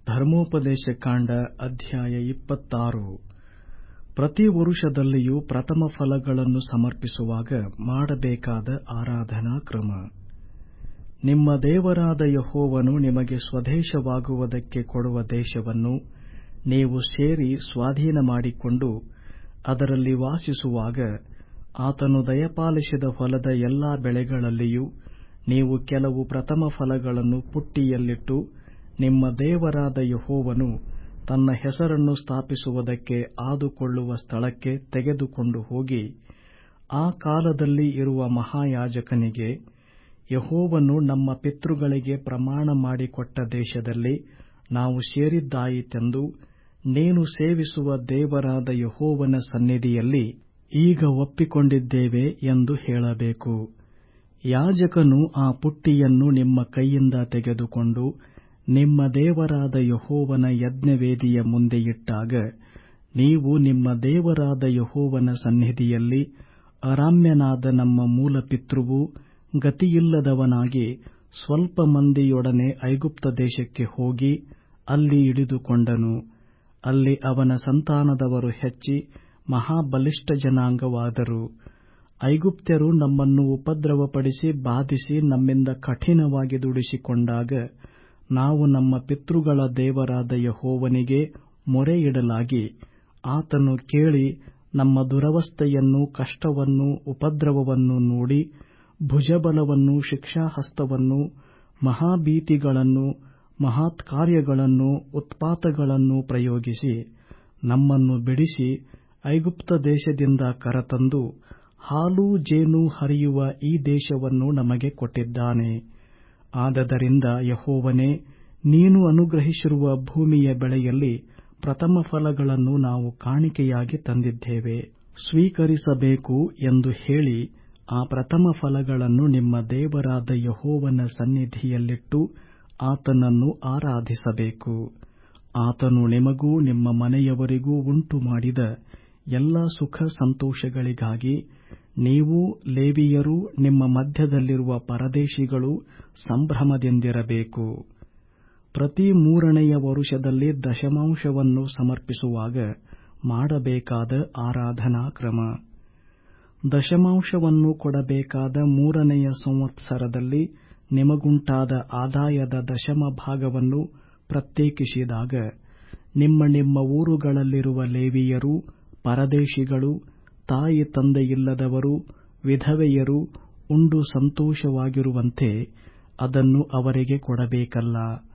ಧರ್ಮೋಪದೇಶ ಕಾಂಡ ಅಧ್ಯಾಯ ಇಪ್ಪತ್ತಾರು ಪ್ರತಿ ವರುಷದಲ್ಲಿಯೂ ಪ್ರಥಮ ಫಲಗಳನ್ನು ಸಮರ್ಪಿಸುವಾಗ ಮಾಡಬೇಕಾದ ಆರಾಧನಾ ಕ್ರಮ ನಿಮ್ಮ ದೇವರಾದ ಯೆಹೋವನು ನಿಮಗೆ ಸ್ವದೇಶವಾಗುವುದಕ್ಕೆ ಕೊಡುವ ದೇಶವನ್ನು ನೀವು ಸೇರಿ ಸ್ವಾಧೀನಮಾಡಿಕೊಂಡು ಅದರಲ್ಲಿ ವಾಸಿಸುವಾಗ ಆತನು ದಯಪಾಲಿಸಿದ ಹೊಲದ ಎಲ್ಲಾ ಬೆಳೆಗಳಲ್ಲಿಯೂ ನೀವು ಕೆಲವು ಪ್ರಥಮ ಫಲಗಳನ್ನು ಪುಟ್ಟಿಯಲ್ಲಿಟ್ಟು ನಿಮ್ಮ ದೇವರಾದ ಯೆಹೋವನು ತನ್ನ ಹೆಸರನ್ನು ಸ್ಥಾಪಿಸುವುದಕ್ಕೆ ಆದುಕೊಳ್ಳುವ ಸ್ಥಳಕ್ಕೆ ತೆಗೆದುಕೊಂಡು ಹೋಗಿ ಆ ಕಾಲದಲ್ಲಿ ಇರುವ ಮಹಾಯಾಜಕನಿಗೆ ಯೆಹೋವನು ನಮ್ಮ ಪಿತೃಗಳಿಗೆ ಪ್ರಮಾಣ ಮಾಡಿಕೊಟ್ಟ ದೇಶದಲ್ಲಿ ನಾವು ಸೇರಿದ್ದಾಯಿತೆಂದು ನೀನು ಸೇವಿಸುವ ದೇವರಾದ ಯೆಹೋವನ ಸನ್ನಿಧಿಯಲ್ಲಿ ಈಗ ಒಪ್ಪಿಕೊಂಡಿದ್ದೇವೆ ಎಂದು ಹೇಳಬೇಕು ಯಾಜಕನು ಆ ಪುಟ್ಟಿಯನ್ನು ನಿಮ್ಮ ಕೈಯಿಂದ ತೆಗೆದುಕೊಂಡು ನಿಮ್ಮ ದೇವರಾದ ಯೆಹೋವನ ಯಜ್ಞವೇದಿಯ ಮುಂದೆ ಇಟ್ಟಾಗ ನೀವು ನಿಮ್ಮ ದೇವರಾದ ಯೆಹೋವನ ಸನ್ನಿಧಿಯಲ್ಲಿ ಅರಾಮ್ಯನಾದ ನಮ್ಮ ಮೂಲಪಿತೃವು ಗತಿಯಿಲ್ಲದವನಾಗಿ ಸ್ವಲ್ಪ ಮಂದಿಯೊಡನೆ ಐಗುಪ್ತ ದೇಶಕ್ಕೆ ಹೋಗಿ ಅಲ್ಲಿ ಇಳಿದುಕೊಂಡನು ಅಲ್ಲಿ ಅವನ ಸಂತಾನದವರು ಹೆಚ್ಚಿ ಮಹಾಬಲಿಷ್ಠ ಜನಾಂಗವಾದರು ಐಗುಪ್ತ್ಯರು ನಮ್ಮನ್ನು ಉಪದ್ರವಪಡಿಸಿ ಬಾಧಿಸಿ ನಮ್ಮಿಂದ ಕಠಿಣವಾಗಿ ದುಡಿಸಿಕೊಂಡಾಗ ನಾವು ನಮ್ಮ ಪಿತೃಗಳ ದೇವರಾದ ಯೆಹೋವನಿಗೆ ಮೊರೆಯಿಡಲಾಗಿ ಆತನು ಕೇಳಿ ನಮ್ಮ ದುರವಸ್ಥೆಯನ್ನು ಕಷ್ಟವನ್ನು ಉಪದ್ರವವನ್ನು ನೋಡಿ ಭುಜಬಲವನ್ನು ಶಿಕ್ಷಾಹಸ್ತವನ್ನು ಮಹಾಭೀತಿಗಳನ್ನು ಮಹತ್ಕಾರ್ಯಗಳನ್ನು ಉತ್ಪಾತಗಳನ್ನು ಪ್ರಯೋಗಿಸಿ ನಮ್ಮನ್ನು ಬಿಡಿಸಿ ಐಗುಪ್ತ ದೇಶದಿಂದ ಕರತಂದು ಹಾಲೂ ಜೇನು ಹರಿಯುವ ಈ ದೇಶವನ್ನು ನಮಗೆ ಕೊಟ್ಟಿದ್ದಾನೆ ಆದದರಿಂದ ಯೆಹೋವನೇ ನೀನು ಅನುಗ್ರಹಿಸಿರುವ ಭೂಮಿಯ ಬೆಳೆಯಲ್ಲಿ ಪ್ರಥಮ ಫಲಗಳನ್ನು ನಾವು ಕಾಣಿಕೆಯಾಗಿ ತಂದಿದ್ದೇವೆ ಸ್ವೀಕರಿಸಬೇಕು ಎಂದು ಹೇಳಿ ಆ ಪ್ರಥಮ ಫಲಗಳನ್ನು ನಿಮ್ಮ ದೇವರಾದ ಯೆಹೋವನ ಸನ್ನಿಧಿಯಲ್ಲಿಟ್ಟು ಆತನನ್ನು ಆರಾಧಿಸಬೇಕು ಆತನು ನಿಮಗೂ ನಿಮ್ಮ ಮನೆಯವರಿಗೂ ಉಂಟು ಮಾಡಿದ ಎಲ್ಲಾ ಸುಖ ಸಂತೋಷಗಳಿಗಾಗಿ ನೀವು ಲೇವಿಯರೂ ನಿಮ್ಮ ಮಧ್ಯದಲ್ಲಿರುವ ಪರದೇಶಿಗಳು ಸಂಭ್ರಮದಿಂದಿರಬೇಕು ಪ್ರತಿ ಮೂರನೆಯ ವರುಷದಲ್ಲಿ ದಶಮಾಂಶವನ್ನು ಸಮರ್ಪಿಸುವಾಗ ಮಾಡಬೇಕಾದ ಆರಾಧನಾ ಕ್ರಮ ದಶಮಾಂಶವನ್ನು ಕೊಡಬೇಕಾದ ಮೂರನೆಯ ಸಂವತ್ಸರದಲ್ಲಿ ನಿಮಗುಂಟಾದ ಆದಾಯದ ದಶಮ ಭಾಗವನ್ನು ಪ್ರತ್ಯೇಕಿಸಿದಾಗ ನಿಮ್ಮ ನಿಮ್ಮ ಊರುಗಳಲ್ಲಿರುವ ಲೇವಿಯರು ಪರದೇಶಿಗಳು ತಾಯಿ ತಂದೆಯಿಲ್ಲದವರು ವಿಧವೆಯರು ಉಂಡು ಸಂತೋಷವಾಗಿರುವಂತೆ ಅದನ್ನು ಅವರಿಗೆ ಕೊಡಬೇಕಲ್ಲ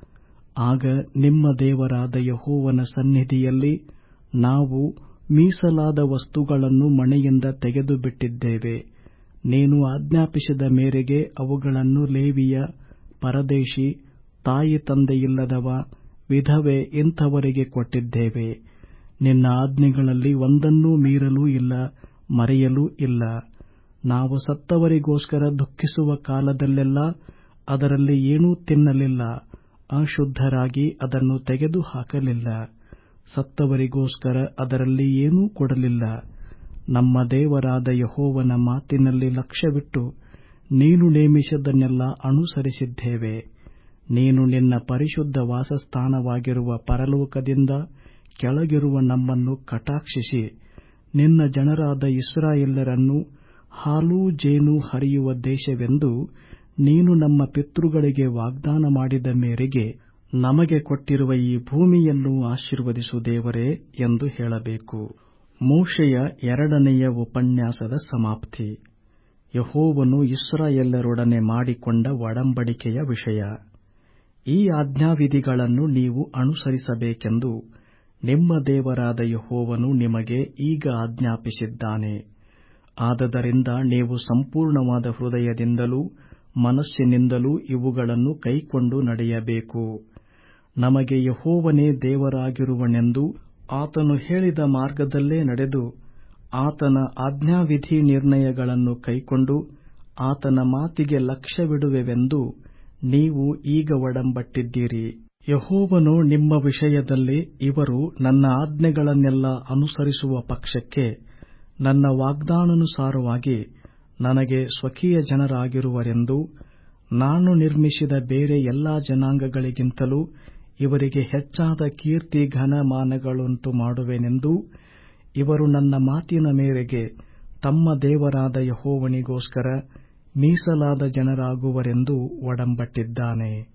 ಆಗ ನಿಮ್ಮ ದೇವರಾದ ಯೆಹೋವನ ಸನ್ನಿಧಿಯಲ್ಲಿ ನಾವು ಮೀಸಲಾದ ವಸ್ತುಗಳನ್ನು ಮನೆಯಿಂದ ತೆಗೆದು ಬಿಟ್ಟಿದ್ದೇವೆ ನೀನು ಆಜ್ಞಾಪಿಸಿದ ಮೇರೆಗೆ ಅವುಗಳನ್ನು ಲೇವಿಯ ಪರದೇಶಿ ತಾಯಿ ತಂದೆಯಿಲ್ಲದವ ವಿಧವೆ ಇಂಥವರಿಗೆ ಕೊಟ್ಟಿದ್ದೇವೆ ನಿನ್ನ ಆಜ್ಞೆಗಳಲ್ಲಿ ಒಂದನ್ನೂ ಮೀರಲೂ ಇಲ್ಲ ಮರೆಯಲೂ ಇಲ್ಲ ನಾವು ಸತ್ತವರಿಗೋಸ್ಕರ ದುಃಖಿಸುವ ಕಾಲದಲ್ಲೆಲ್ಲ ಅದರಲ್ಲಿ ಏನೂ ತಿನ್ನಲಿಲ್ಲ ಅಶುದ್ಧರಾಗಿ ಅದನ್ನು ತೆಗೆದು ಹಾಕಲಿಲ್ಲ ಸತ್ತವರಿಗೋಸ್ಕರ ಅದರಲ್ಲಿ ಏನೂ ಕೊಡಲಿಲ್ಲ ನಮ್ಮ ದೇವರಾದ ಯೆಹೋವನ ಮಾತಿನಲ್ಲಿ ಲಕ್ಷ್ಯವಿಟ್ಟು ನೀನು ನೇಮಿಸಿದ್ದನ್ನೆಲ್ಲ ಅನುಸರಿಸಿದ್ದೇವೆ ನೀನು ನಿನ್ನ ಪರಿಶುದ್ಧ ವಾಸಸ್ಥಾನವಾಗಿರುವ ಪರಲೋಕದಿಂದ ಕೆಳಗಿರುವ ನಮ್ಮನ್ನು ಕಟಾಕ್ಷಿಸಿ ನಿನ್ನ ಜನರಾದ ಇಸ್ರಾಯೇಲ್ಯರನ್ನು ಹಾಲೂ ಜೇನು ಹರಿಯುವ ದೇಶವೆಂದು ನೀನು ನಮ್ಮ ಪಿತೃಗಳಿಗೆ ವಾಗ್ದಾನ ಮಾಡಿದ ಮೇರೆಗೆ ನಮಗೆ ಕೊಟ್ಟಿರುವ ಈ ಭೂಮಿಯನ್ನು ಆಶೀರ್ವದಿಸು ದೇವರೇ ಎಂದು ಹೇಳಬೇಕು ಮೋಶೆಯ ಎರಡನೆಯ ಉಪನ್ಯಾಸದ ಸಮಾಪ್ತಿ ಯೆಹೋವನು ಇಸ್ರಾಯೇಲ್ಯರೊಡನೆ ಮಾಡಿಕೊಂಡ ಒಡಂಬಡಿಕೆಯ ವಿಷಯ ಈ ಆಜ್ಞಾವಿಧಿಗಳನ್ನು ನೀವು ಅನುಸರಿಸಬೇಕೆಂದು ನಿಮ್ಮ ದೇವರಾದ ಯೆಹೋವನು ನಿಮಗೆ ಈಗ ಆಜ್ಞಾಪಿಸಿದ್ದಾನೆ ಆದದರಿಂದ ನೀವು ಸಂಪೂರ್ಣವಾದ ಹೃದಯದಿಂದಲೂ ಮನಸ್ಸಿನಿಂದಲೂ ಇವುಗಳನ್ನು ಕೈಕೊಂಡು ನಡೆಯಬೇಕು ನಮಗೆ ಯೆಹೋವನೇ ದೇವರಾಗಿರುವನೆಂದು ಆತನು ಹೇಳಿದ ಮಾರ್ಗದಲ್ಲೇ ನಡೆದು ಆತನ ಆಜ್ಞಾವಿಧಿ ನಿರ್ಣಯಗಳನ್ನು ಕೈಕೊಂಡು ಆತನ ಮಾತಿಗೆ ಲಕ್ಷ್ಯವಿಡುವೆವೆಂದು ನೀವು ಈಗ ಒಡಂಬಟ್ಟಿದ್ದೀರಿ ಯೆಹೋವನು ನಿಮ್ಮ ವಿಷಯದಲ್ಲಿ ಇವರು ನನ್ನ ಆಜ್ಞೆಗಳನ್ನೆಲ್ಲ ಅನುಸರಿಸುವ ಪಕ್ಷಕ್ಕೆ ನನ್ನ ವಾಗ್ದಾನಾನುಸಾರವಾಗಿ ನನಗೆ ಸ್ವಕೀಯ ಜನರಾಗಿರುವರೆಂದು ನಾನು ನಿರ್ಮಿಸಿದ ಬೇರೆ ಎಲ್ಲಾ ಜನಾಂಗಗಳಿಗಿಂತಲೂ ಇವರಿಗೆ ಹೆಚ್ಚಾದ ಕೀರ್ತಿ ಘನಮಾನಗಳುಂಟು ಮಾಡುವೆನೆಂದೂ ಇವರು ನನ್ನ ಮಾತಿನ ಮೇರೆಗೆ ತಮ್ಮ ದೇವರಾದ ಯೆಹೋವನಿಗೋಸ್ಕರ ಮೀಸಲಾದ ಜನರಾಗುವರೆಂದೂ ಒಡಂಬಟ್ಟಿದ್ದಾನೆ